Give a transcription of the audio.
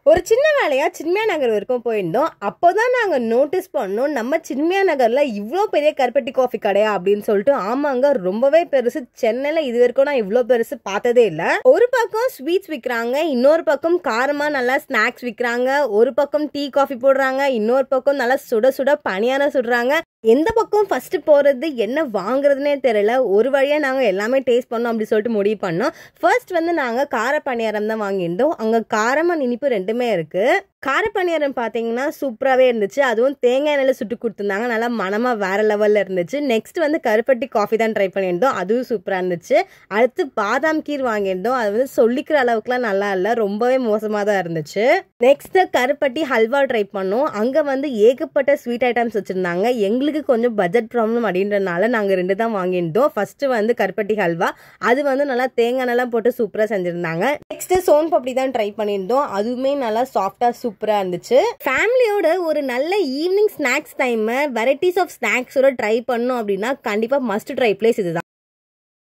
ஒரு சின்ன வேலையா சின்மயா நகர் வரைக்கும் போயிருந்தோம் அப்போதான் நாங்க நோட்டீஸ் பண்ணோம் நம்ம சின்மயா நகர்ல இவ்வளோ பெரிய கருப்பட்டி காஃபி கடையா அப்படின்னு சொல்லிட்டு ஆமாங்க ரொம்பவே பெருசு சென்னையில இது வரைக்கும் நான் இவ்வளோ பெருசு பார்த்ததே இல்லை ஒரு பக்கம் ஸ்வீட்ஸ் விற்கிறாங்க இன்னொரு பக்கம் காரமா நல்லா ஸ்நாக்ஸ் விற்கிறாங்க ஒரு பக்கம் டீ காஃபி போடுறாங்க இன்னொரு பக்கம் நல்லா சுட சுட பணியாரம் சுடுறாங்க எந்த பக்கம் ஃபர்ஸ்ட் போறது என்ன வாங்குறதுனே தெரியல ஒரு வழியா நாங்க எல்லாமே டேஸ்ட் பண்ணோம் அப்படி சொல்லிட்டு முடிவு பண்ணோம் ஃபர்ஸ்ட் வந்து நாங்க கார பணியாரம் தான் வாங்கியிருந்தோம் அங்க காரமா இனிப்பு ரெண்டுமே இருக்கு கார பணியாரம் பார்த்தீங்கன்னா சூப்பராகவே இருந்துச்சு அதுவும் தேங்காய் எண்ணெயில் சுட்டு கொடுத்துருந்தாங்க நல்லா மனமா வேற லெவலில் இருந்துச்சு நெக்ஸ்ட் வந்து கருப்பட்டி காஃபி தான் ட்ரை பண்ணியிருந்தோம் அதுவும் சூப்பராக இருந்துச்சு அடுத்து பாதாம் கீர் வாங்கியிருந்தோம் அது வந்து சொல்லிக்கிற அளவுக்குலாம் நல்லா இல்லை ரொம்பவே மோசமாக தான் இருந்துச்சு நெக்ஸ்ட் கருப்பட்டி ஹல்வா ட்ரை பண்ணோம் அங்கே வந்து ஏகப்பட்ட ஸ்வீட் ஐட்டம்ஸ் வச்சுருந்தாங்க எங்களுக்கு கொஞ்சம் பட்ஜெட் ப்ராப்ளம் அப்படின்றனால நாங்கள் ரெண்டு தான் வாங்கியிருந்தோம் ஃபர்ஸ்ட் வந்து கருப்பட்டி ஹல்வா அது வந்து நல்லா தேங்காய் எண்ணெய்லாம் போட்டு சூப்பராக செஞ்சுருந்தாங்க நெக்ஸ்ட் சோன் பப்படி தான் ட்ரை பண்ணியிருந்தோம் அதுவுமே நல்லா சாஃப்டாக சூப்பராக இருந்துச்சு ஃபேமிலியோட ஒரு நல்ல evening snacks time varieties of ஸ்நாக்ஸோட ட்ரை பண்ணோம் அப்படின்னா கண்டிப்பாக மஸ்ட் ட்ரை பிளேஸ் இதுதான்